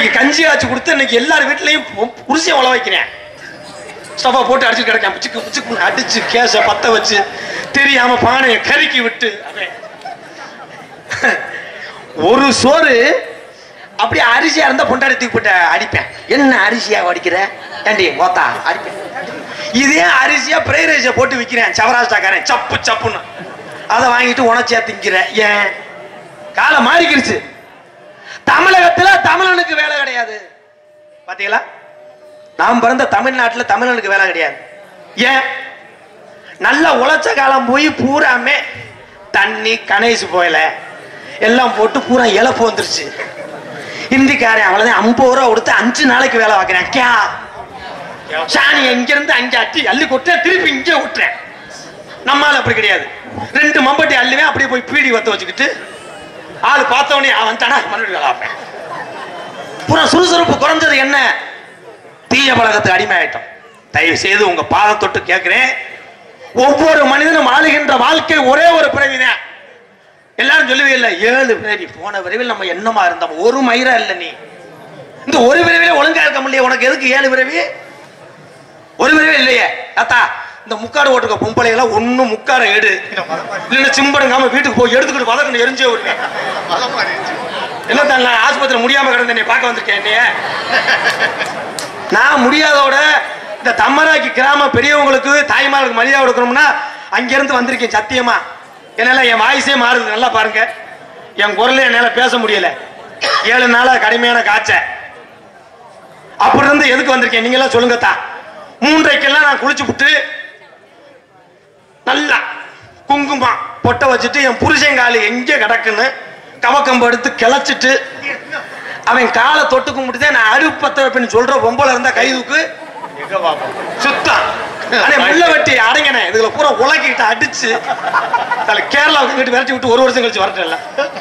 இன்னைக்கு கஞ்சி ஆச்சு கொடுத்து இன்னைக்கு எல்லார் வீட்லயும் புருஷன் உழ வைக்கிறேன் ஸ்டவா போட்டு அடிச்சு கிடக்கேன் பிச்சுக்கு பிச்சுக்கு அடிச்சு கேஸ பத்த வச்சு தெரியாம பானையை கருக்கி விட்டு அவன் ஒரு சோறு அப்படியே அரிசியா இருந்தா பொண்டாடி தூக்கி போட்டு அடிப்பேன் என்ன அரிசியா வடிக்கிற ஏண்டி ஓத்தா அடிப்பேன் இதே அரிசியா ஃப்ரைட் ரைஸை போட்டு விற்கிறேன் சவராஷ்டாக்காரன் சப்பு சப்புன்னு அதை வாங்கிட்டு உணச்சியா திங்கிற ஏன் காலம் மாறிக்கிருச்சு தமிழகத்துல தமிழனுக்கு வேலை கிடையாது பாத்தீங்களா நாம் பிறந்த தமிழ்நாட்டுல தமிழனுக்கு வேலை கிடையாது ஏன் நல்ல உழைச்ச காலம் போய் பூராமே தண்ணி கணேசு போயல எல்லாம் போட்டு பூரா இழப்பு வந்துருச்சு ஹிந்திக்காரன் அவ்வளவுதான் ஐம்பது ரூபா கொடுத்து அஞ்சு நாளைக்கு வேலை பார்க்கிறேன் கே சாணி இங்க இருந்து அங்க அட்டி அள்ளி கொட்டுறேன் திருப்பி இங்கே விட்டுறேன் நம்மால அப்படி கிடையாது ரெண்டு மம்பட்டி அள்ளுவேன் அப்படியே போய் பீடி வத்த வச்சுக்கிட்டு ஆள் பார்த்தவனே அவன் தானே மறுபடியும் வேலை பார்ப்பேன் பூரா சுறுசுறுப்பு குறைஞ்சது என்ன தீய பழக்கத்துக்கு அடிமை ஆயிட்டோம் தயவு செய்து உங்க பாதம் தொட்டு கேட்கிறேன் ஒவ்வொரு மனிதனும் ஆளுகின்ற வாழ்க்கை ஒரே ஒரு பிறவிதான் எல்லாரும் சொல்லவே இல்லை ஏழு பிறவி போன பிறவியில் நம்ம என்னமா இருந்தோம் ஒரு மயிரா இல்ல நீ இந்த ஒரு பிறவில ஒழுங்கா இருக்க முடியல உனக்கு எதுக்கு ஏழு பிறவி ஒரு பிறவி இல்லையே அத்தா இந்த முக்காடு ஓட்டுக்க பொம்பளை எல்லாம் ஒண்ணும் முக்காட எடு இல்லைன்னா சிம்படுங்காம வீட்டுக்கு போய் எடுத்துக்கிட்டு வதக்கணும் எரிஞ்சே விடுவேன் என்ன தான் நான் ஆஸ்பத்திரி முடியாம கிடந்த என்னை பார்க்க வந்திருக்கேன் என்னைய நான் முடியாதோட இந்த தம்மராக்கி கிராம பெரியவங்களுக்கு தாய்மார்களுக்கு மரியாதை கொடுக்கணும்னா அங்கிருந்து வந்திருக்கேன் சத்தியமா என்னால என் வாய்ஸே மாறுது நல்லா பாருங்க என் குரல்ல என்னால பேச முடியல ஏழு நாளா கடுமையான காய்ச்ச அப்படி இருந்து எதுக்கு வந்திருக்கேன் நீங்க எல்லாம் சொல்லுங்கத்தா மூன்றைக்கெல்லாம் நான் குளிச்சு விட்டு நல்லா குங்குமம் பொட்டை வச்சுட்டு என் புருஷங்காலு எங்கே கிடக்குன்னு கவக்கம்பு எடுத்து கிளச்சிட்டு அவன் காலை தொட்டு கும்பிட்டு நான் அருப்பத்த வைப்பேன்னு சொல்ற பொம்பளை இருந்தா கை தூக்கு சுத்தம் அண்ணே முள்ள வெட்டி அடங்கினே இதுல பூரா உலக்கிட்டு அடிச்சு தலை கேரளாவுக்கு வீட்டு விரட்டி விட்டு ஒரு வருஷம் கழிச்சு வரட்டல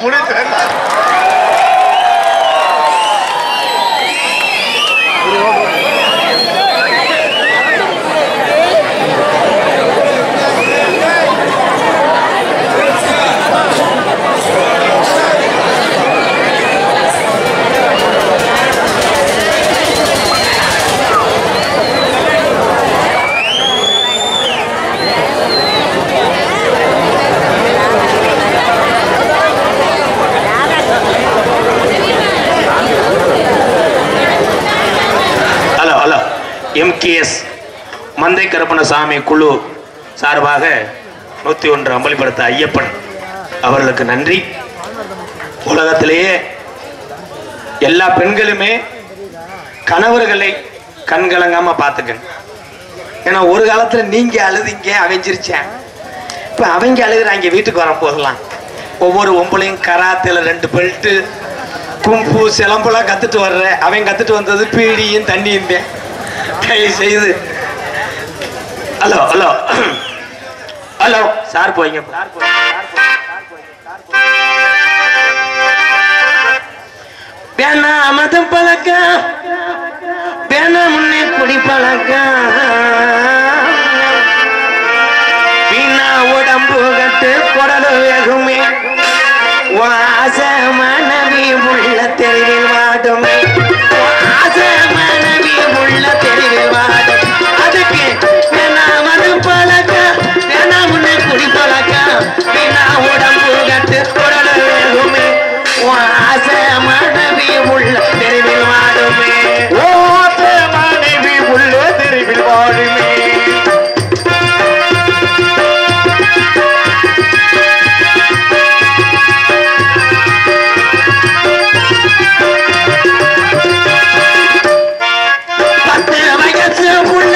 ஹலோ ஹலோ எம்கேஎஸ் மந்தை கருப்பணசாமி குழு சார்பாக நூத்தி ஒன்று அம்பலப்படுத்த ஐயப்பன் அவர்களுக்கு நன்றி உலகத்திலேயே எல்லா பெண்களுமே கணவர்களை கண்கலங்காம பார்த்துக்கணும் ஏன்னா ஒரு காலத்துல நீங்க அழுதிங்க அவன் சிரிச்சேன் இப்ப அவங்க அழுகுறாங்க வீட்டுக்கு வரும்போதெல்லாம் ஒவ்வொரு ஒம்பளையும் கராத்தேல ரெண்டு பெல்ட்டு கும்பு சிலம்பெல்லாம் கத்துட்டு வர்ற அவன் கத்துட்டு வந்தது பீடியும் தண்ணியும் தான் தயவு செய்து ஹலோ ஹலோ ஹலோ சார் போய்ங்க சார் போய்ங்க, சார் போய்ங்க, சார் போய்ங்க, சார் போய்ங்க. வேணாம் மது பழக்கம் வேணாம் முன்னே குடி பழக்கம் வீணா உடம்பு கட்டு குடலு வேகுமே வாச மனைவி உள்ள தெருவில் வாடுமே வாச மனைவி உள்ள தெருவில் வாடும் அதுக்கு வேணாம் மது பழக்கம் வேணாம் முன்னே குடி பழக்கம் வீணா உடம்பு கட்டு குடலு வேகுமே வாச மனைவி உள்ள தெருவில் வாடுமே ஓச மனைவி உள்ள தெருவில் வாழுமே பத்து வயசு புள்ள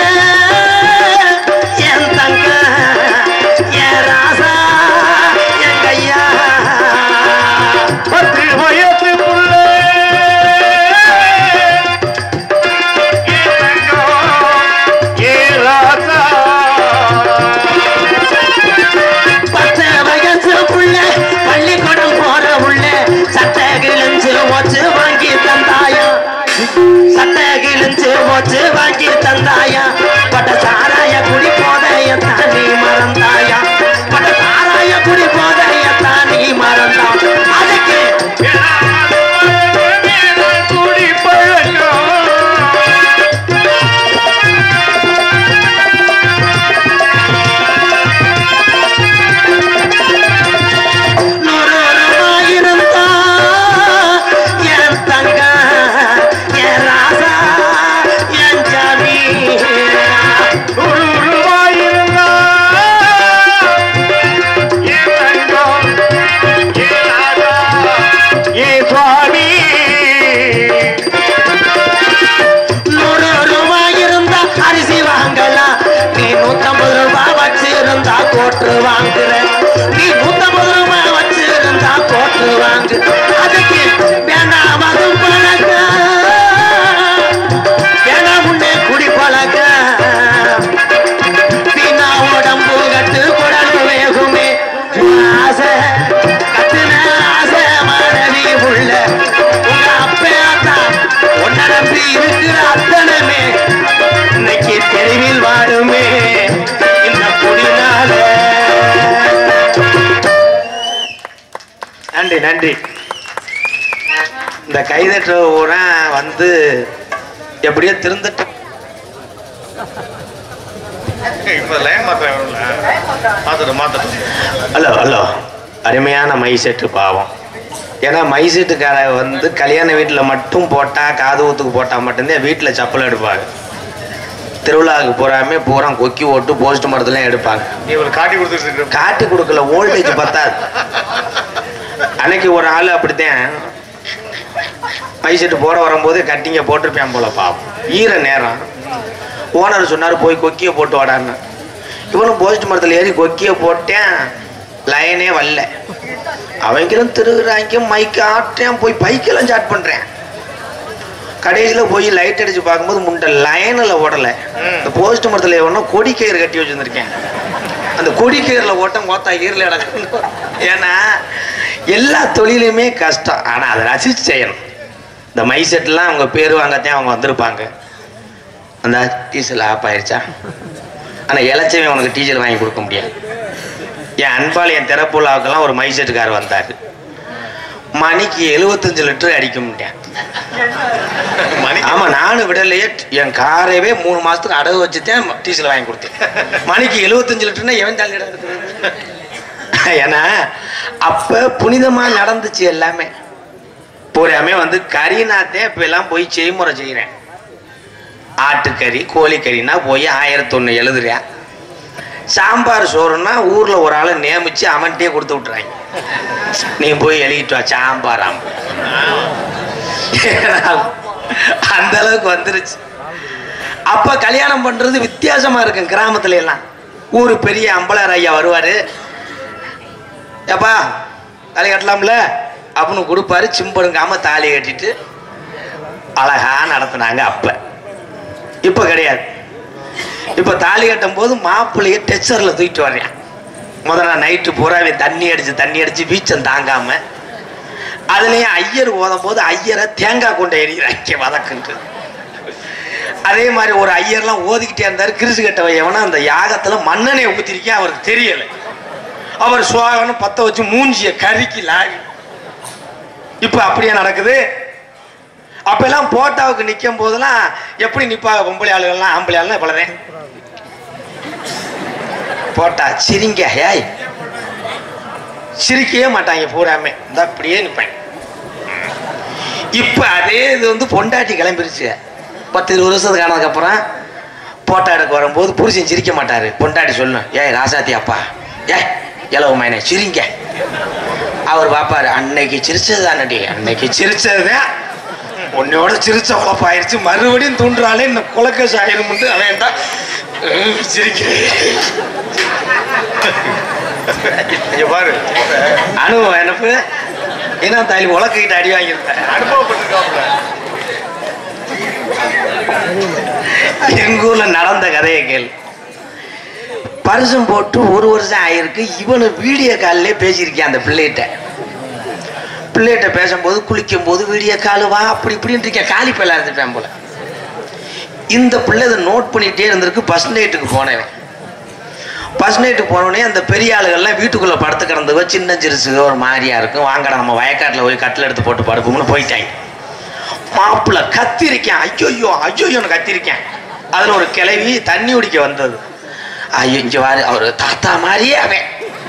என் தங்க என் ராசா என் கையா பத்து வயசு புள்ள ஏ தங்கம், ஏ ராசா. பத்து வயசு புள்ள பள்ளிக்கூடம் போற உள்ள சட்டை கிழிஞ்சு வச்சு வாங்கி தந்தாயா சட்டை கிழிஞ்சு வச்சு வாங்கி தந்தாயா பட்ட சாராய குடி போதைய தானி மறந்தாயா பட்ட சாராய குடி போதைய தானி மறந்தா அதுக்கு நான் குடிப்பழக்கம் நன்றி இந்த கைதட்டுற ஊரா வந்து எப்படியோ திருந்துட்டு இப்ப லைன் மாத்திரம் மாத்திட்டு மாத்திட்டு ஹலோ ஹலோ அருமையான மை செட்டு பாவம் ஏன்னா மை செட்டுக்கார வந்து கல்யாண வீட்டில் மட்டும் போட்டால் காது ஊத்துக்கு போட்டால் மட்டும்தான் வீட்டில் சப்பல் எடுப்பாங்க திருவிழாவுக்கு போறாமே பூரா கொக்கி ஓட்டு போஸ்ட் மரத்துலாம் எடுப்பாங்க நீ ஒரு காட்டி கொடுத்துட்டு காட்டி கொடுக்கல வோல்டேஜ் பத்தாது அன்னைக்கு ஒரு ஆள் அப்படித்தான் மை செட்டு போட வரும்போது கட்டிங்க போட்டிருப்பேன் போல பாவம் ஈர நேரம் ஓனர் சொன்னார் போய் கொக்கியை போட்டு வாடான்னு இவனும் போஸ்ட் மரத்தில் ஏறி கொக்கியை போட்டேன் லைனே வரல அவங்களும் திருகுறாங்க மைக்கு ஆட்டேன் போய் பைக்கெல்லாம் ஸ்டார்ட் பண்ணுறேன் கடைசியில் போய் லைட் அடிச்சு பார்க்கும்போது முண்டை லைனில் ஓடலை ம். இந்த போஸ்ட் மரத்தில் எவனோ கொடி கயிறு கட்டி வச்சுருந்துருக்கேன் அந்த கொடி கயிறில் ஓட்டம் கோத்தா ஈரில் இடக்கணும் ஏன்னா எல்லா தொழிலுமே கஷ்டம் ஆனால் அதை ரசித்து செய்யணும் இந்த மை செட்லாம் அவங்க பேர் வாங்கத்தான் அவங்க வந்திருப்பாங்க அந்த டீசல் ஆஃப் ஆயிடுச்சா ஆனால் இளைச்சவன் உனக்கு டீசல் வாங்கி கொடுக்க முடியாது என் அன்பால் என் திறப்புலாவுக்கெல்லாம் ஒரு மை செட்டுக்கார் வந்தார் மணிக்கு எழுபத்தஞ்சு லிட்டர் அடிக்க முடியும் மணி ஆமா நானும் விடலையே என் காரவே மூணு மாசத்துக்கு அடகு வச்சுதான் டீசல் வாங்கி கொடுத்தேன் மணிக்கு எழுபத்தஞ்சு லிட்டர்னா எவன் தாங்க இடம் இருக்குது ஏன்னா அப்ப புனிதமா நடந்துச்சு எல்லாமே பூராமே வந்து கறினாத்தே இப்ப எல்லாம் போய் செய்முறை செய்கிறேன் ஆட்டுக்கறி கோழிக்கறினா போய் ஆயிரத்தி ஒன்று எழுதுறேன் சாம்பார் சோறுனா ஊர்ல ஒரு ஆளை நியமிச்சு அவன்கிட்டயே கொடுத்து விட்டுறாங்க நீ போய் எழுதிட்டு வா சாம்பார் ஆம் அந்த அளவுக்கு வந்துருச்சு அப்ப கல்யாணம் பண்றது வித்தியாசமா இருக்கும் கிராமத்துல எல்லாம் ஊரு பெரிய அம்பலார் ஐயா வருவாரு ஏப்பா தாலி கட்டலாம்ல அப்படின்னு கொடுப்பாரு சிம்படுங்காம தாலி கட்டிட்டு அழகா நடத்துனாங்க அப்ப இப்ப கிடையாது இப்ப தாலி கட்டும் போது மாப்பிள்ளைய டெச்சர்ல தூக்கிட்டு வர்றேன் முதல்ல நைட்டு பூராவே தண்ணி அடிச்சு தண்ணி அடிச்சு வீச்சம் தாங்காம அதுலயும் ஐயர் ஓதும் போது ஐயரை தேங்காய் கொண்டு எறிகிறாங்க வதக்குன்ட்டு அதே மாதிரி ஒரு ஐயர்லாம் ஓதிக்கிட்டே இருந்தாரு கிறிசு கட்டவை எவனா அந்த யாகத்துல மண்ணெண்ணெய் ஊத்திருக்கேன் அவருக்கு தெரியல அவர் சுவாகன்னு பத்த வச்சு மூஞ்சிய கருக்கி லாகி இப்ப அப்படியே நடக்குது அப்ப எல்லாம் போட்டாவுக்கு நிக்கும் போதெல்லாம் எப்படி நிப்பாங்க பொம்பளை ஆளுகள்லாம் ஆம்பளை ஆளுலாம் இவ்வளவுதான் போட்டா சிரிங்க ஏய் சிரிக்கவே மாட்டாங்க பூராமே இந்த அப்படியே நிற்பேன் இப்ப அதே இது வந்து பொண்டாட்டி கிளம்பிருச்சு பத்து இருபது வருஷத்துக்கு ஆனதுக்கப்புறம் போட்டோ எடுக்க வரும்போது புருஷன் சிரிக்க மாட்டாரு பொண்டாட்டி சொல்லணும் ஏய் ராசாத்தி அப்பா ஏய் இளவு மைனே சிரிங்க அவர் பாப்பாரு அன்னைக்கு சிரிச்சது தானடி அன்னைக்கு சிரிச்சதுதான் உன்னையோட சிரிச்ச குழப்பாயிருச்சு மறுபடியும் தூண்டுறாலே இந்த குலக்கசு ஆயிரும்னு அவன் தான் சிரிக்கிறேன் இங்க பாரு அனுபவம் எனக்கு ஏன்னா தாலி உலக்கிட்ட அடி வாங்கியிருந்தேன் அனுபவப்பட்டிருக்காப்ல எங்க ஊர்ல நடந்த கதையை கேள் பரிசம் போட்டு ஒரு வருஷம் ஆயிருக்கு இவனு வீடியோ காலிலே பேசியிருக்கேன் அந்த பிள்ளைகிட்ட பிள்ளைகிட்ட பேசும்போது குளிக்கும் போது வீடியோ கால் வா அப்படி இப்படின்னு இருக்கேன் காலி பையலா இருந்துட்டேன் போல இந்த பிள்ளை இதை நோட் பண்ணிட்டே இருந்திருக்கு ஃபர்ஸ்ட் நைட்டுக்கு போனேன் ஃபர்ஸ்ட் நைட்டுக்கு போனோடனே அந்த பெரிய ஆளுகள்லாம் வீட்டுக்குள்ள படுத்து கிடந்துவோ சின்ன சிறுசு ஒரு மாதிரியா இருக்கும் வாங்கடா நம்ம வயக்காட்டில் போய் கட்டில் எடுத்து போட்டு படுப்போம்னு போயிட்டாங்க மாப்பிள்ள கத்திருக்கேன் ஐயோ ஐயோன்னு கத்திருக்கேன் அதுல ஒரு கிளவி தண்ணி குடிக்க வந்தது ஐயோ இங்க வாரு அவர் தாத்தா மாதிரியே அவன்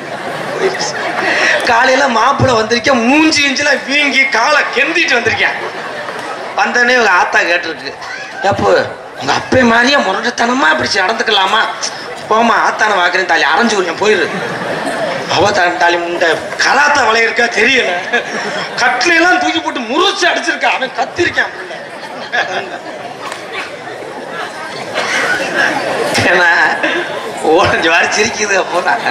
காலையில மாப்பிள்ள வந்திருக்கேன் மூஞ்சி இஞ்சில வீங்கி காலை கெந்திட்டு வந்திருக்கேன் வந்தோடனே இவங்க ஆத்தா கேட்டிருக்கு எப்போ உங்க அப்பே மாதிரியே முரட்டத்தனமா இப்படி நடந்துக்கலாமா போமா ஆத்தான வாக்குறேன் தாலி அரைஞ்சு கொஞ்சம் போயிரு அவ தான் தாலி முண்டை கராத்தா வலை இருக்கா தெரியல கட்டில எல்லாம் தூக்கி போட்டு முறிச்சு அடிச்சிருக்கா அவன் கத்திருக்கான் ஏன்னா ஓரஞ்சு வாரி சிரிக்குது அப்போதான்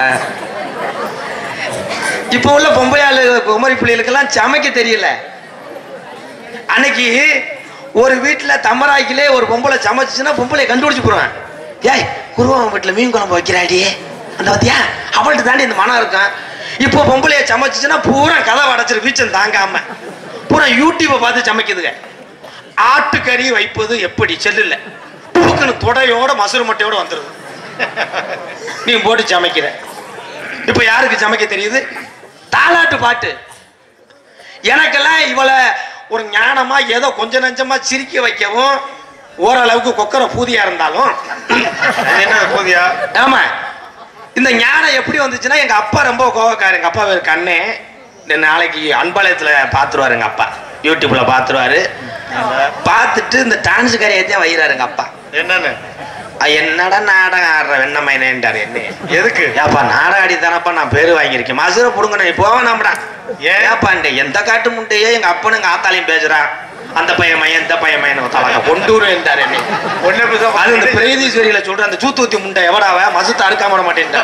இப்போ உள்ள பொம்பளை ஆளு குமரி பிள்ளைகளுக்கெல்லாம் சமைக்க தெரியல அன்னைக்கு ஒரு வீட்டுல தம்மராய்க்கிலே ஒரு பொம்பளை சமைச்சுச்சுன்னா பொம்பளை கண்டுபிடிச்சு போடுவேன் ஏய் குருவன் வீட்டுல மீன் குழம்பு வைக்கிறாடி அந்த பத்தியா அவள்கிட்ட தாண்டி இந்த மனம் இருக்கும் இப்போ பொம்பளைய சமைச்சுச்சுன்னா பூரா கதை அடைச்சிரு வீச்சம் தாங்காம பூரா யூடியூப்பை பார்த்து சமைக்குதுங்க ஆட்டுக்கறி வைப்பது எப்படி செல்லுல புழுக்குன்னு தொடையோட மசுறு மட்டையோட வந்துருது நீ போட்டு சமைக்கிற இப்போ யாருக்கு சமைக்க தெரியுது தாலாட்டு பாட்டு எனக்கெல்லாம் இவளை ஒரு ஞானமா ஏதோ கொஞ்ச நஞ்சமா சிரிக்க வைக்கவும் ஓரளவுக்கு கொக்கர பூதியா இருந்தாலும் அது என்ன போதியா ஆமா இந்த ஞானம் எப்படி வந்துச்சுன்னா எங்க அப்பா ரொம்ப கோவக்காரர் எங்க அப்பா பேர் கண்ணே இந்த நாளைக்கு அன்பாளையத்துல பாத்துருவாரு எங்க அப்பா யூடியூப்ல பாத்துருவாரு பார்த்துட்டு இந்த டான்ஸ் கரையத்தையும் வைகிறாரு எங்க அப்பா என்னன்னு அஹ் என்னடா நாடகம் ஆடுற வெண்ணமைனேன்டாரு என்ன எதுக்கு ஏப்பா நாடாடி தானப்பா நான் பேரு வாங்கியிருக்கேன் மசுரை புடுங்க நீ போவ நம்படா ஏன்? ஏப்பா இந்த எந்த காட்டு முட்டையே எங்க அப்பனும் எங்க ஆத்தாலையும் பேசுறான் அந்த பையன் மையன் இந்த பையன் மையன் தலங்க கொண்டு வருவேன்டாரு என்ன ஒன்னே பேச அது இந்த பிரேதீஸ்வரியில சொல்ற அந்த சூத்தூத்தி முண்டை எவடாவ மசுத்த அறுக்காம விட மாட்டேன்டா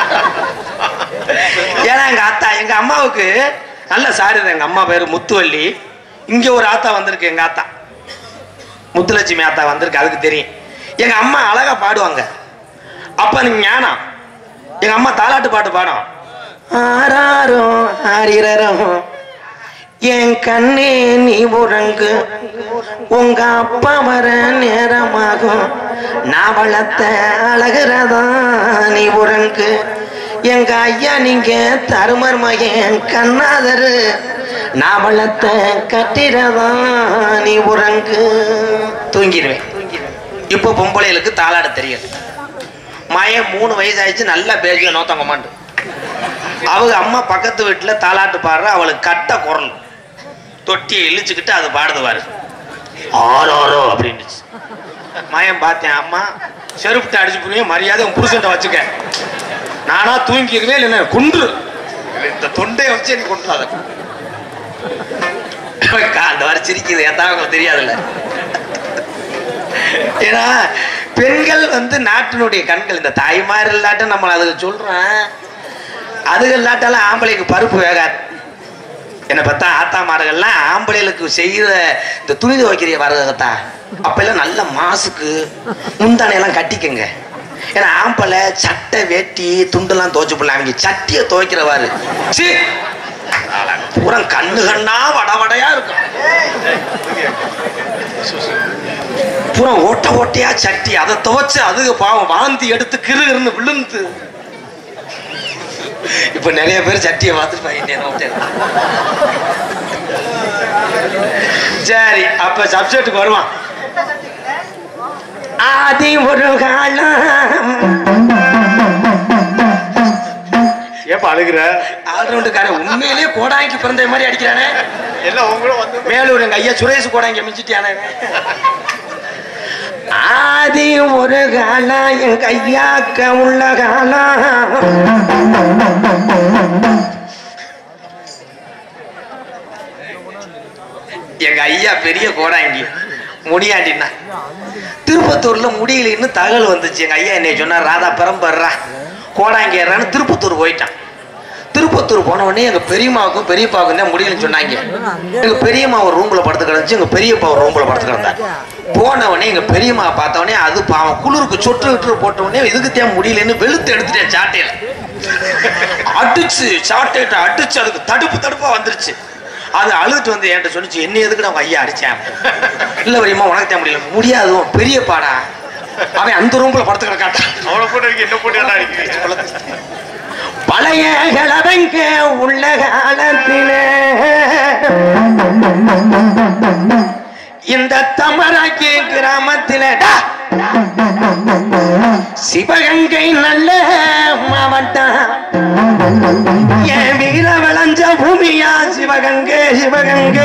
ஏன்னா எங்க ஆத்தா எங்க அம்மாவுக்கு நல்ல சாரி எங்க அம்மா பேரு முத்துவள்ளி இங்க ஒரு ஆத்தா வந்திருக்கு எங்க ஆத்தா முத்துலட்சுமி ஆத்தா வந்திருக்கு அதுக்கு தெரியும் எங்க அம்மா அழகா பாடுவாங்க அப்ப எனக்கு ஞானம் எங்க அம்மா தாலாட்டு பாட்டு பாடும் ஆராரோ ஆரிரரோ என் கண்ணே நீ உறங்கு உங்க அப்பா வர நேரமாகும் நான் வளர்த்த அழகுறதா நீ உறங்கு எங்க ஐயா நீங்க தருமர் மகன் கண்ணாதரு நான் வளர்த்த கட்டிடதா நீ உறங்கு தூங்கிடுவேன் இப்போ பொம்பளைகளுக்கு தாளாட தெரியாது மயன் மூணு வயசு ஆயிடுச்சு நல்லா பேசிய நோத்தங்க மாண்டு அவங்க அம்மா பக்கத்து வீட்டுல தாலாட்டு பாடுற அவளுக்கு கட்ட குரல் தொட்டியை இழிச்சுக்கிட்டு அது பாடுதுவாரு ஆரோரோ அப்படின்னுச்சு மயம் பார்த்தேன் அம்மா செருப்புட்ட அடிச்சு புரிய மரியாதை உன் புருஷன்ட்ட வச்சுக்க நானா தூங்கிடுவேன் இல்லைன்னா குன்று இந்த தொண்டையை வச்சு எனக்கு கொண்டுறாத அந்த வர சிரிக்குது என் உங்களுக்கு தெரியாதுல்ல ஏன்னா பெண்கள் வந்து நாட்டினுடைய கண்கள் இந்த தாய்மார் இல்லாட்டும் நம்ம அதுக்கு சொல்றேன் அதுகள் இல்லாட்டாலும் ஆம்பளைக்கு பருப்பு வேகாது என்னை பார்த்தா ஆத்தா மாடுகள்லாம் ஆம்பளைகளுக்கு செய்கிற இந்த துணி துவைக்கிற வரதத்தா அப்பெல்லாம் நல்ல மாசுக்கு முந்தானையெல்லாம் கட்டிக்கங்க ஏன்னா ஆம்பளை சட்டை வேட்டி துண்டெல்லாம் துவைச்சு போடலாம் அவங்க சட்டியை துவைக்கிறவாரு சி பூரா கண்ணு கண்ணா வட வடையா இருக்கும் பூரா ஓட்ட ஓட்டையா சட்டி அதை துவைச்சு அது பாவம் வாந்தி எடுத்து கிருகிருன்னு விழுந்து இப்ப நிறைய பேர் சட்டியை பார்த்துட்டு பையன் ஓட்டேன் சரி அப்ப சப்ஜெக்ட்டுக்கு வருவான் ஆதி ஒரு காலம் ஏப்பா அழுகுற ஆல்ரவுண்டுக்காரன் உண்மையிலேயே கோடாங்கி பிறந்த மாதிரி அடிக்கிறானே எல்லாம் உங்களும் வந்து மேலூர் எங்க ஐயா சுரேஷ் கோடாங்க மிஞ்சிட்டியானே ஆதி ஒரு காலம் எங்க ஐயாக்க உள்ள காலம் எங்க ஐயா பெரிய கோடாங்கி முடியாண்டினா திருப்பத்தூர்ல முடியலன்னு தகவல் வந்துச்சு எங்க ஐயா என்னை சொன்னார் ராதா பெரம்பர்றா கோடாங்கி ஏறான்னு திருப்பத்தூர் போயிட்டான் திருப்பத்தூர் போன உடனே எங்க பெரியம்மாவுக்கும் பெரியப்பாவுக்கும் தான் முடியலன்னு சொன்னாங்க எங்க பெரியம்மா ஒரு ரூம்ல படுத்து கிடந்துச்சு எங்க பெரியப்பா ஒரு ரூம்ல படுத்து கிடந்தாங்க போன உடனே எங்க பெரியம்மா பார்த்த உடனே அது பாவம் குளிருக்கு சொட்டு விட்டு போட்ட உடனே இதுக்கு தான் முடியலன்னு வெளுத்து எடுத்துட்டேன் சாட்டையில அடிச்சு சாட்டையிட்ட அடிச்சு அதுக்கு தடுப்பு தடுப்பா வந்துருச்சு அது அழுதுட்டு வந்து என்கிட்ட சொன்னிச்சு என்ன எதுக்கு நான் ஐயா அடிச்சேன் இல்ல பெரியம்மா உனக்கு தான் முடியல முடியாது உன் பெரிய பாடா அவன் அந்த ரூம்ல படுத்து கிடக்காட்டான் அவனை போட்டு அடிக்க என்ன போட்டு என்ன அடிக்கிறீங்க பழைய கிழவங்க உள்ள காலத்திலே இந்த தமராக்கி கிராமத்தில டா! சிவகங்கை நல்ல மாவட்டம் என் வீர விளைஞ்ச பூமியா சிவகங்கை சிவகங்கை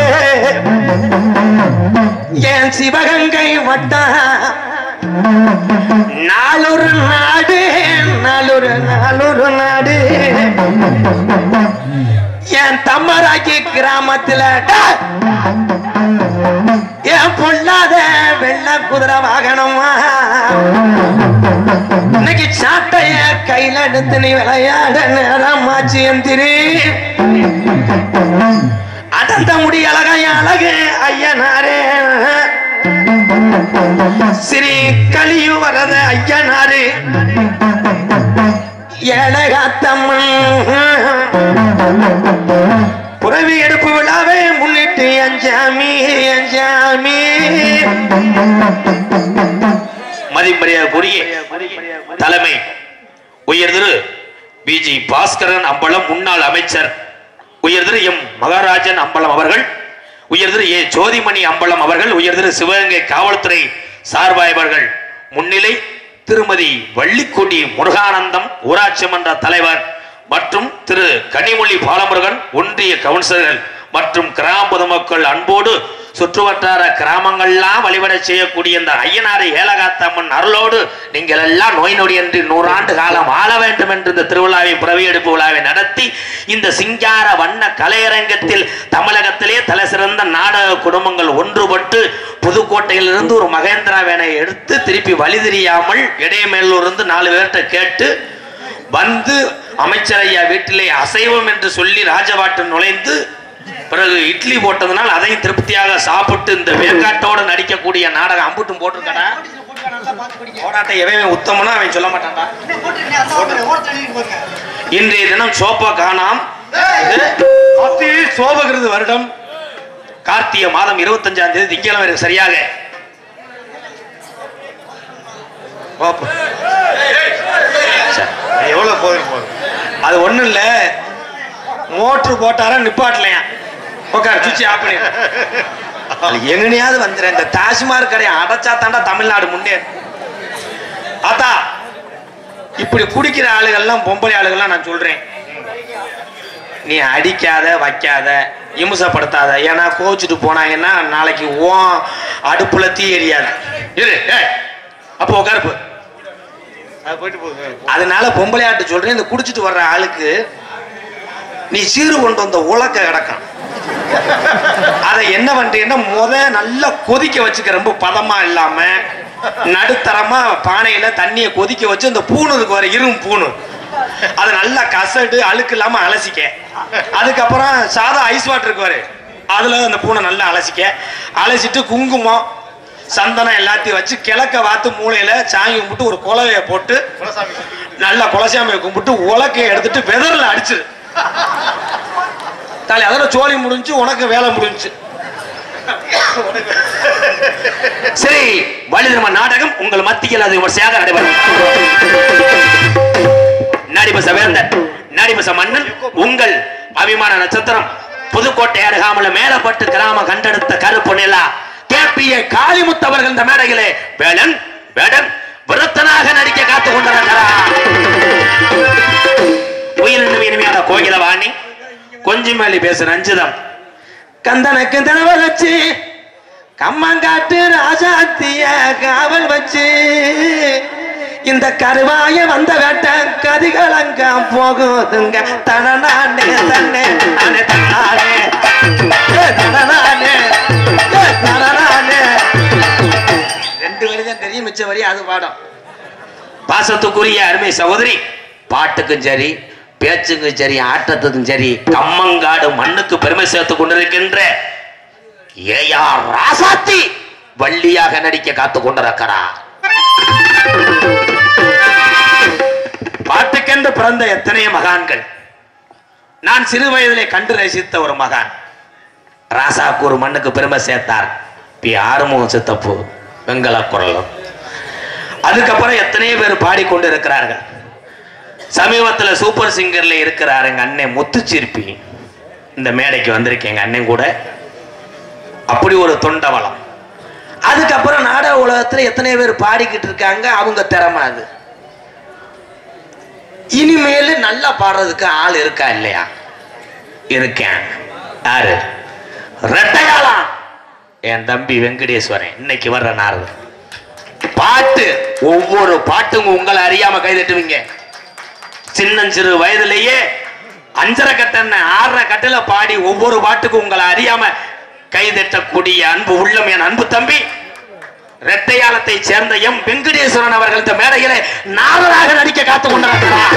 என் சிவகங்கை வட்டம் நாளொரு நாடு நாளொரு நாளொரு நாடு என் தம்மராக்கி கிராமத்துல டா! என் பொல்லாத வெள்ள குதிரை வாகனமா இன்னைக்கு சாட்டைய கையில எடுத்து நீ விளையாட நேரமாச்சு எந்திரி அடந்த முடி அழகைய அழகு ஐயனாரே ஸ்ரீ கலியு வரத ஐயனாரு ஏழகாத்தம்மன் புறவி எடுப்பு விழாவை முன்னிட்டு அஞ்சாமி அஞ்சாமி மதிமரியாதைக்குரிய தலைமை உயர் திரு பிஜி பாஸ்கரன் அம்பலம் முன்னாள் அமைச்சர் உயர் திரு எம் மகாராஜன் அம்பலம் அவர்கள் உயர் திரு ஏ ஜோதிமணி அம்பலம் அவர்கள் உயர் திரு சிவகங்கை காவல்துறை சார்பாயவர்கள் முன்னிலை திருமதி வள்ளிக்குடி முருகானந்தம் ஊராட்சி மன்ற தலைவர் மற்றும் திரு கனிமொழி பாலமுருகன் ஒன்றிய கவுன்சிலர்கள் மற்றும் கிராம பொதுமக்கள் அன்போடு சுற்றுவட்டார கிராமங்கள்லாம் வழிபட செய்யக்கூடிய இந்த ஐயனாறு ஏலகாத்தம்மன் அருளோடு நீங்கள் எல்லாம் நோய் நொடியின்றி நூறாண்டு காலம் ஆள வேண்டும் என்று இந்த திருவிழாவை பிறவியெடுப்பு விழாவை நடத்தி இந்த சிங்கார வண்ண கலையரங்கத்தில் தமிழகத்திலே தலை சிறந்த நாடக குடும்பங்கள் ஒன்றுபட்டு புதுக்கோட்டையிலிருந்து ஒரு மகேந்திரா வேனை எடுத்து திருப்பி வழி தெரியாமல் இடையமேலூர்ந்து நாலு பேர்கிட்ட கேட்டு வந்து அமைச்சர் ஐயா வீட்டிலே அசைவம் என்று சொல்லி ராஜபாட்டு நுழைந்து பிறகு இட்லி போட்டதுனால் அதையும் திருப்தியாக சாப்பிட்டு இந்த வேக்காட்டோட நடிக்கக்கூடிய நாடகம் அம்புட்டும் போட்டிருக்கடா போராட்ட எவன் உத்தமனா அவன் சொல்ல மாட்டான்டா இன்றைய தினம் சோப்பா காணாம் இது அத்தி சோபகிருது வருடம் கார்த்திகை மாதம் இருபத்தஞ்சாம் தேதி திங்கிழமை இருக்கு சரியாக கோப்பு. சரி. எவ்வளவு போதும் போதும் அது ஒண்ணும் இல்ல மோட்ரு போட்டாரா நிப்பாட்டலையா உட்கார் சுவிட்ச் ஆஃப் பண்ணி எங்கனையாவது வந்துடுறேன் இந்த தாஜ்மார் கடையை அடைச்சா தாண்டா தமிழ்நாடு முன்னே ஆத்தா இப்படி குடிக்கிற ஆளுகள்லாம் பொம்பளை ஆளுகள்லாம் நான் சொல்றேன் நீ அடிக்காத வைக்காத இம்சப்படுத்தாத ஏன்னா கோச்சிட்டு போனாங்கன்னா நாளைக்கு ஓ அடுப்புல தீ எரியாது இரு ஏய், அப்போ உட்காருப்பு அது போயிட்டு போகுது அதனால பொம்பளையாட்டு சொல்றேன் இந்த குடிச்சிட்டு வர்ற ஆளுக்கு நீ சீறு கொண்டு வந்த உலக்க கிடக்கும் அதை என்ன பண்றீங்கன்னா முத நல்லா கொதிக்க வச்சுக்க ரொம்ப பதமா இல்லாம நடுத்தரமா பானையில தண்ணியை கொதிக்க வச்சு அந்த பூணு இருக்கு வர இரும் பூணு அதை நல்லா கசடு அழுக்கு இல்லாம அலசிக்க அதுக்கப்புறம் சாதா ஐஸ் வாட்டர் இருக்கு பாரு அதுல அந்த பூனை நல்லா அலசிக்க அலசிட்டு குங்குமம் சந்தனம் எல்லாத்தையும் வச்சு கிழக்க வாத்து மூலையில சாமி கும்பிட்டு ஒரு குலவைய போட்டு குலசாமி சுத்திக்கிட்டு நல்லா குலசாமியை கும்பிட்டு உலக்கைய எடுத்துட்டு வெதர்ல அடிச்சிரு தாலி அதோட சோழி முடிஞ்சு உனக்கு வேலை முடிஞ்சு சரி வலிதர்ம நாடகம் உங்கள் மத்தியில் அது விமர்சையாக நடைபெறும் நடிபச வேந்தன் நடிபச மன்னன் உங்கள் அபிமான நட்சத்திரம் புதுக்கோட்டை அருகாமல மேலப்பட்டு கிராம கண்டெடுத்த கருப்பு நிலா கேபிஏ காளிமுத்தவர்கள் இந்த மேடையிலே வேலன் வேடன் விருத்தனாக நடிக்க காத்துக் கொண்டிருக்கிறார் உயிரினும் இனிமையான கோகிலவாணி கொஞ்சம் மேலி பேசு ரஞ்சிதம் கந்தனுக்கு தடவை வச்சு கம்மங்காட்டு ராஜாத்திய காவல் வச்சு இந்த கருவாய வந்த வேட்ட கதிகளங்க போகுதுங்க தனநானே தன்னே நானே தன்னானே ஏ, தனநானே ஏ, தனநானே ரெண்டு வரி தான் தெரியும் மிச்ச வரி அது பாடம் பாசத்துக்குரிய அருமை சகோதரி பாட்டுக்கும் சரி பேச்சுக்கும் சரி ஆட்டத்துக்கும் சரி கம்மங்காடு மண்ணுக்கு பெருமை சேர்த்து கொண்டிருக்கின்ற ஏஆர் ராசாத்தி வள்ளியாக நடிக்க காத்து கொண்டிருக்கிறார் பாட்டுக்கென்று பிறந்த எத்தனையோ மகான்கள் நான் சிறு வயதிலே கண்டு ரசித்த ஒரு மகான் ராசாக்கு ஒரு மண்ணுக்கு பெருமை சேர்த்தார் பி ஆறுமுகம் சித்தப்பு வெங்கல குரலும் அதுக்கப்புறம் எத்தனையோ பேர் பாடிக்கொண்டு இருக்கிறார்கள் சமீபத்துல சூப்பர் சிங்கர்ல இருக்கிறார் எங்க அண்ணன் முத்துச்சிற்பி இந்த மேடைக்கு வந்திருக்கேன் எங்க அண்ணன் கூட அப்படி ஒரு தொண்டவளம் அதுக்கப்புறம் நாடக உலகத்துல எத்தனை பேர் பாடிக்கிட்டு இருக்காங்க அவங்க திறமை அது இனிமேல் நல்லா பாடுறதுக்கு ஆள் இருக்கா இல்லையா இருக்கேன் யாரு ரெட்டையாளா என் தம்பி வெங்கடேஸ்வரன் இன்னைக்கு வர்ற நாரதர் பாட்டு ஒவ்வொரு பாட்டும் உங்களை அறியாம கைதட்டுவீங்க சின்னஞ்சிறு வயதிலேயே அஞ்சரை கட்டன ஆறரை கட்டில பாடி ஒவ்வொரு பாட்டுக்கும் உங்களை அறியாம கைதட்டக்கூடிய அன்பு உள்ளம் என் அன்பு தம்பி ரெட்டையாளத்தை சேர்ந்த எம் வெங்கடேஸ்வரன் அவர்கள் இந்த மேடையிலே நாரராக நடிக்க காத்துக் கொண்டிருக்கிறார்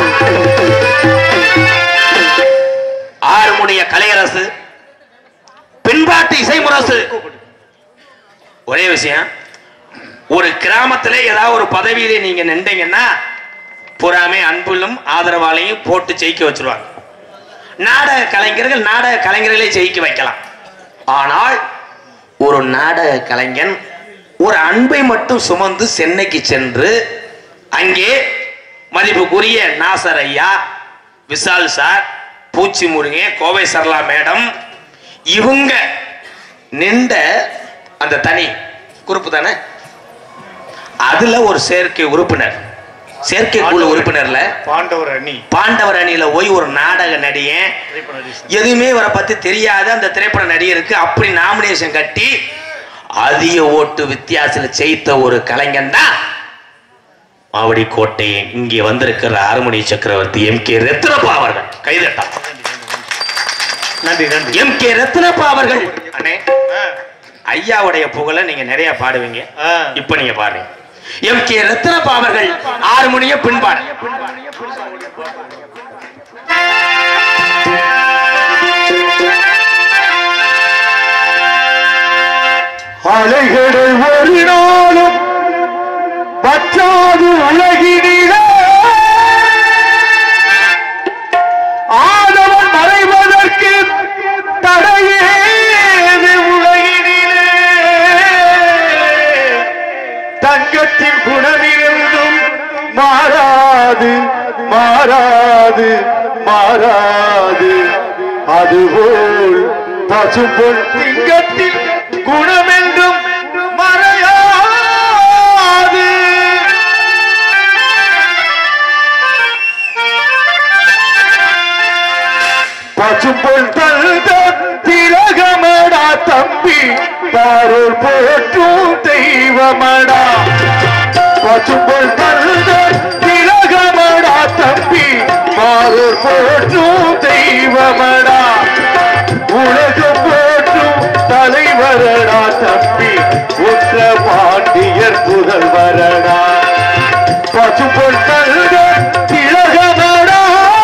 ஆறுமுடைய கலையரசு பின்பாட்டு இசைமுரசு ஒரே விஷயம் ஒரு கிராமத்துல ஏதாவது ஒரு பதவியில நீங்க நின்றீங்கன்னா புறாமே அன்புலும் ஆதரவாலையும் போட்டு ஜெயிக்க வச்சிருவாங்க நாடக கலைஞர்கள் நாடக கலைஞர்களை ஜெயிக்க வைக்கலாம் ஆனால் ஒரு நாடக கலைஞன் ஒரு அன்பை மட்டும் சுமந்து சென்னைக்கு சென்று அங்கே மதிப்புக்குரிய நாசர் ஐயா விஷால் சார் பூச்சி முருகன் கோவை சரளா மேடம் இவங்க நின்ற அந்த தனி குறிப்பு தானே அதுல ஒரு செயற்கை உறுப்பினர் செயற்கை குழு உறுப்பினர்ல பாண்டவர் அணி பாண்டவர் அணியில போய் ஒரு நாடக நடிகன் திரைப்பட நடிகர். எதுவுமே இவரை பத்தி தெரியாத அந்த திரைப்பட நடிகருக்கு அப்படி நாமினேஷன் கட்டி அதிக ஓட்டு வித்தியாசத்தில் ஜெயித்த ஒரு கலைஞன் தான் மாவடி கோட்டையை இங்கே வந்திருக்கிற அருமணி சக்கரவர்த்தி எம் கே ரத்னப்பா அவர்கள் கைதட்டா நன்றி நன்றி எம் கே ரத்னப்பா அவர்கள் அண்ணே ஆ, ஐயாவுடைய புகழை நீங்க நிறைய பாடுவீங்க ஆ. இப்ப நீங்க பாடுறீங்க எம் கே ரத்னப்பா அவர்கள் ஆறுமணிய பின்பாடு அலைகள் ஒரு நாளும் பற்றாது உலகினில ஆதவன் மறைவதற்கு தடையேது உலகினிலே தங்கத்தின் குணமிருந்தும் மாறாது மாறாது மாறாது அதுபோல் பசும்பொன் திங்கத்தின் குணமென்றும் மறையாது பசும்பொன் தந்த திலகமடா தம்பி தாரோர் போற்றும் தெய்வமடா பசும்பொன் தந்த திலகமடா தம்பி தாரோர் போற்றும் தெய்வமடா உலகம் போற்றும் தலைவரடா தம்பி உற்ற பாண்டியர் புதல்வரடா பசும்பொன் தந்த திலகமடா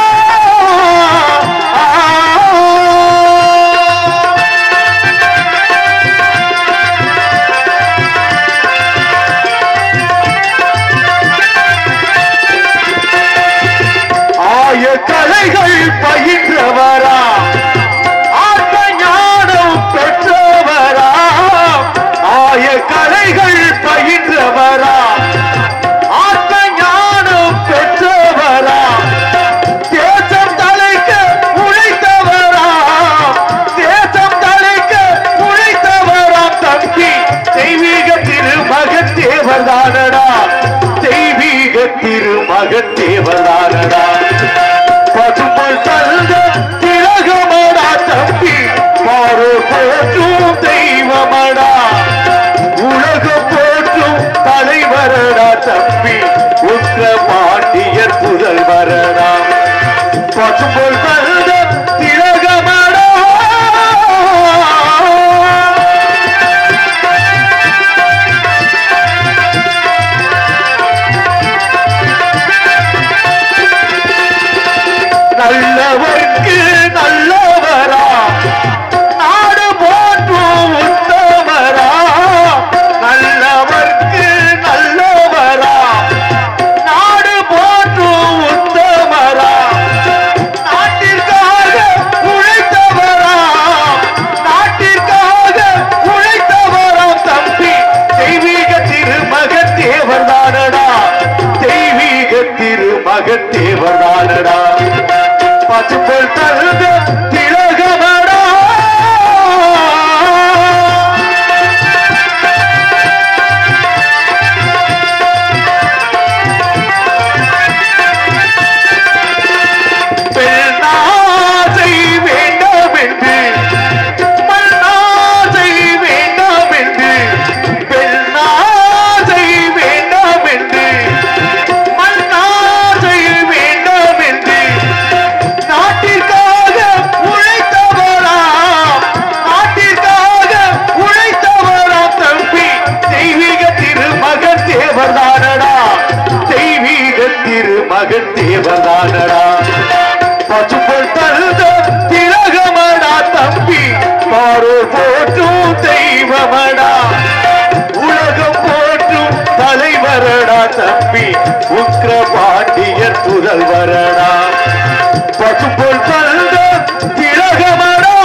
ஆய கலைகள் பயின்றவரா ஆத்ம ஞானம் பெற்றவரா ஆய கலைகள் பயின்றவரா ஆத்ம ஞானம் பெற்றவரா தேசம் தலைக்க உழைத்தவரா தேசம் தலைக்க உழைத்தவரா தம்பி தெய்வீக திருமகன் தேவதானடா தெய்வீக திருமகன் தேவதானடா பசுமல் தந்த திலகமடா தம்பி மாறு போற்றும் தெய்வமடா உலகம் போற்றும் தலைவரடா தம்பி உற்ற பாண்டியர் புதல்வரடா பசும்பொல் தந்த திலகமடா நல்லவர்க்கு நல்லவரா நாடு போற்றும் உத்தமரா நல்லவர்க்கு நல்லவரா நாடு போற்றும் உத்தமரா நாட்டிற்காக உழைத்தவரா நாட்டிற்காக உழைத்தவரா தம்பி தெய்வீக திருமகன் தேவர்தானடா தெய்வீக திருமகன் தேவர்தானடா பசுப்பொல் தருத திலகமடா பெண்ணாசை வேண்டாம் என்று மண்ணாசை வேண்டாம் என்று பெண்ணாசை வேண்டாம் என்று மண்ணாசை வேண்டாம் என்று நாட்டிற்காக உழைத்தவரா நாட்டிற்காக உழைத்தவரா தம்பி தெய்வீக திருமகன் தேவதானடா தெய்வீக திருமகன் தேவதானடா பசுப்பொல் தழுத திலகமடா தம்பி பாரோ போற்றும் தெய்வமடா உலகம் போற்றும் தலைவரடா தம்பி உக்ர பாண்டியர் புதல்வரடா பசுப்பொல் தழுத திலகமடா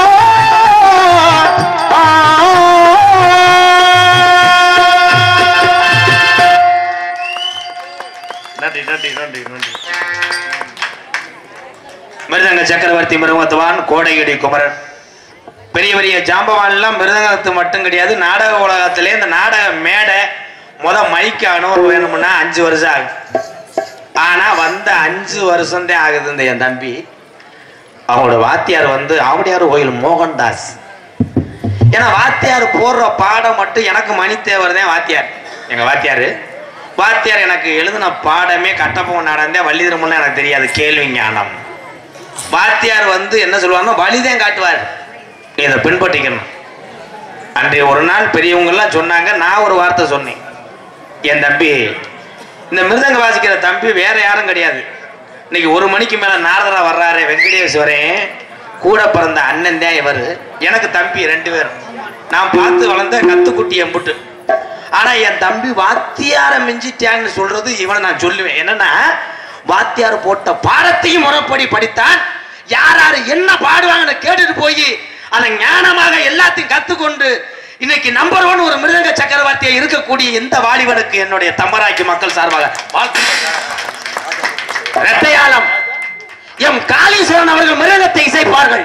நன்றி நன்றி நன்றி நன்றி மிருதங்க சக்கரவர்த்தி மிருகத்துவான் கோடையடி குமரன் பெரிய பெரிய ஜாம்பவான்லாம் மிருதங்கத்து மட்டும் கிடையாது நாடக உலகத்திலே இந்த நாடக மேடை முத மைக்கு அனுபவம் வேணும்னா அஞ்சு வருஷம் ஆகும் ஆனா வந்த அஞ்சு வருஷம் தான் ஆகுது இந்த என் தம்பி அவங்களோட வாத்தியார் வந்து ஆவடியார் கோயில் மோகன்தாஸ் ஏன்னா வாத்தியார் போடுற பாடம் மட்டும் எனக்கு மணித்தேவர் தான் வாத்தியார் எங்க வாத்தியார் வாத்தியார் எனக்கு எழுதின பாடமே கட்டப்பம் நடந்தே வள்ளி திருமணம் எனக்கு தெரியாது கேள்வி ஞானம் வாத்தியார் வந்து என்ன சொல்லுவாங்க வழிதான் காட்டுவார் நீ இதை பின்பற்றிக்கணும் அன்றைய ஒரு நாள் பெரியவங்க எல்லாம் சொன்னாங்க நான் ஒரு வார்த்தை சொன்னேன் என் தம்பி இந்த மிருதங்க வாசிக்கிற தம்பி வேற யாரும் கிடையாது இன்னைக்கு ஒரு மணிக்கு மேல நாரதரா வர்றாரு வெங்கடேஸ்வரன் கூட பிறந்த அண்ணன் தான் இவர் எனக்கு தம்பி ரெண்டு பேரும் நான் பார்த்து வளர்ந்த கத்துக்குட்டி எம்புட்டு ஆனா என் தம்பி வாத்தியார மிஞ்சிட்டான்னு சொல்றது இவனை நான் சொல்லுவேன் என்னன்னா வாத்தியார் போட்ட பாடத்தையும் முறைப்படி படித்தான் யார் யார் என்ன பாடுவாங்கன்னு கேட்டுட்டு போய் அதை ஞானமாக எல்லாத்தையும் கத்துக்கொண்டு இன்னைக்கு நம்பர் ஒன் ஒரு மிருதங்க சக்கரவர்த்தியா இருக்கக்கூடிய இந்த வாலிபனுக்கு என்னுடைய தம்பராக்கி மக்கள் சார்பாக வாழ்த்துக்கள் இரட்டையாளம் எம் காளீஸ்வரன் அவர்கள் மிருகத்தை இசைப்பார்கள்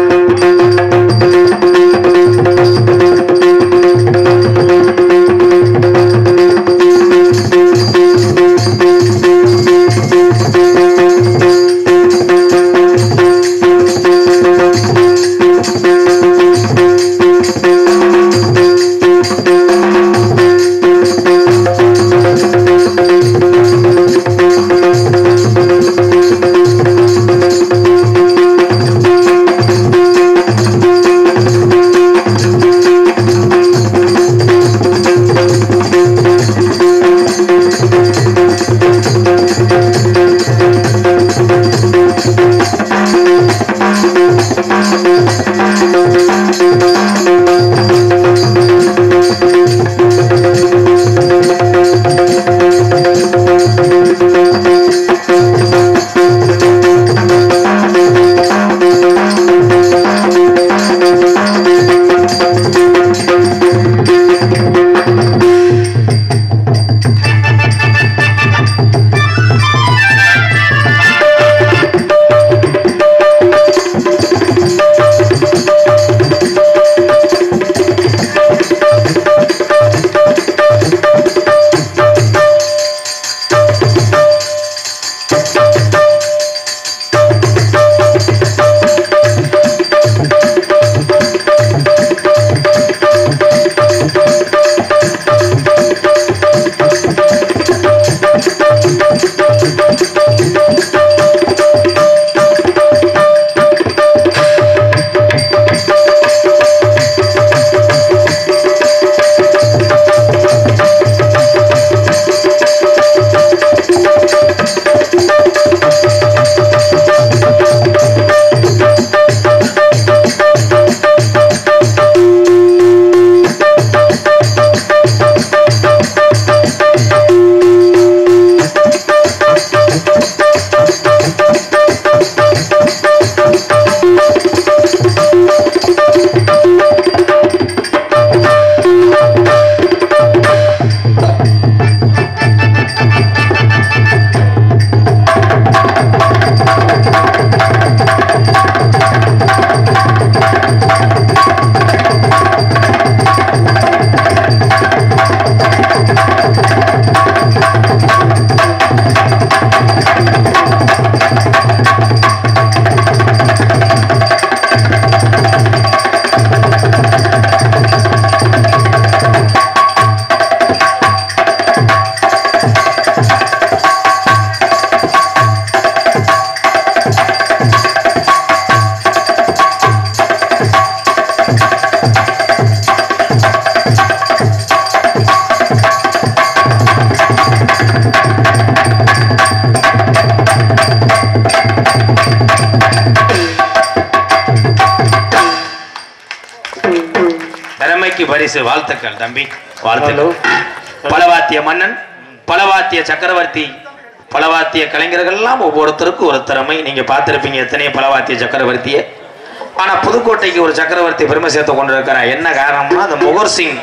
திறமைக்கு பரிசு வாழ்த்துக்கள் தம்பி வாழ்த்துக்கள் பலவாத்திய மன்னன் பலவாத்திய சக்கரவர்த்தி பலவாத்திய கலைஞர்கள் எல்லாம் ஒவ்வொருத்தருக்கும் ஒரு திறமை நீங்க பார்த்திருப்பீங்க எத்தனையோ பலவாத்திய சக்கரவர்த்தியை ஆனா புதுக்கோட்டைக்கு ஒரு சக்கரவர்த்தி பெருமை சேர்த்து கொண்டிருக்கிறார் என்ன காரணம்னா அந்த முகர் சிங்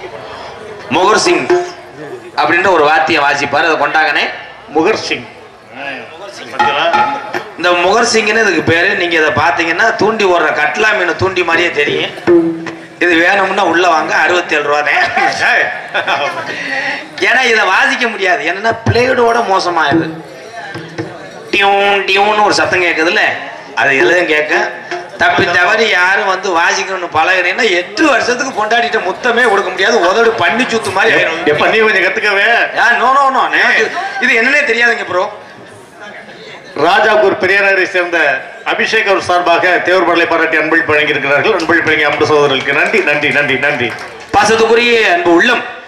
முகர் சிங் அப்படின்ற ஒரு வாத்தியம் வாசிப்பார் அதை கொண்டாங்கனே முகர் சிங் இந்த இந்த முகர் சிங்கன்னு இதுக்கு பேரு நீங்க இதை பாத்தீங்கன்னா தூண்டி ஓடுற கட்லா மீன் தூண்டி மாதிரியே தெரியும் இது வேணும்னா உள்ள வாங்க அறுபத்தி ஏழு ரூபானே ஏன்னா இதை வாசிக்க முடியாது என்னன்னா பிளேடோட மோசமாயிருது டியூன் டியூன்னு ஒரு சத்தம் கேட்குதுல்ல அது எதுவும் கேட்க தப்பி தவறி யாரும் வந்து வாசிக்கணும்னு பழகிறீங்கன்னா எட்டு வருஷத்துக்கு கொண்டாடிட்டு முத்தமே கொடுக்க முடியாது உதடு பண்ணி சுத்து மாதிரி ஆயிரும் எப்ப நீ கொஞ்சம் கத்துக்கவே ஆ, no, no, no. எனக்கு இது என்னன்னே தெரியாதுங்க ப்ரோ ராஜாபூர் பெரியாரை சேர்ந்த அபிஷேக் அவர் சார்பாக தேவர் படலை பாராட்டி அன்பளிப்பு வழங்கி இருக்கிறார்கள் அன்பளிப்பு வழங்கிய அன்பு சகோதரர்களுக்கு நன்றி நன்றி நன்றி நன்றி பாசத்துக்குரிய அன்பு உள்ளம்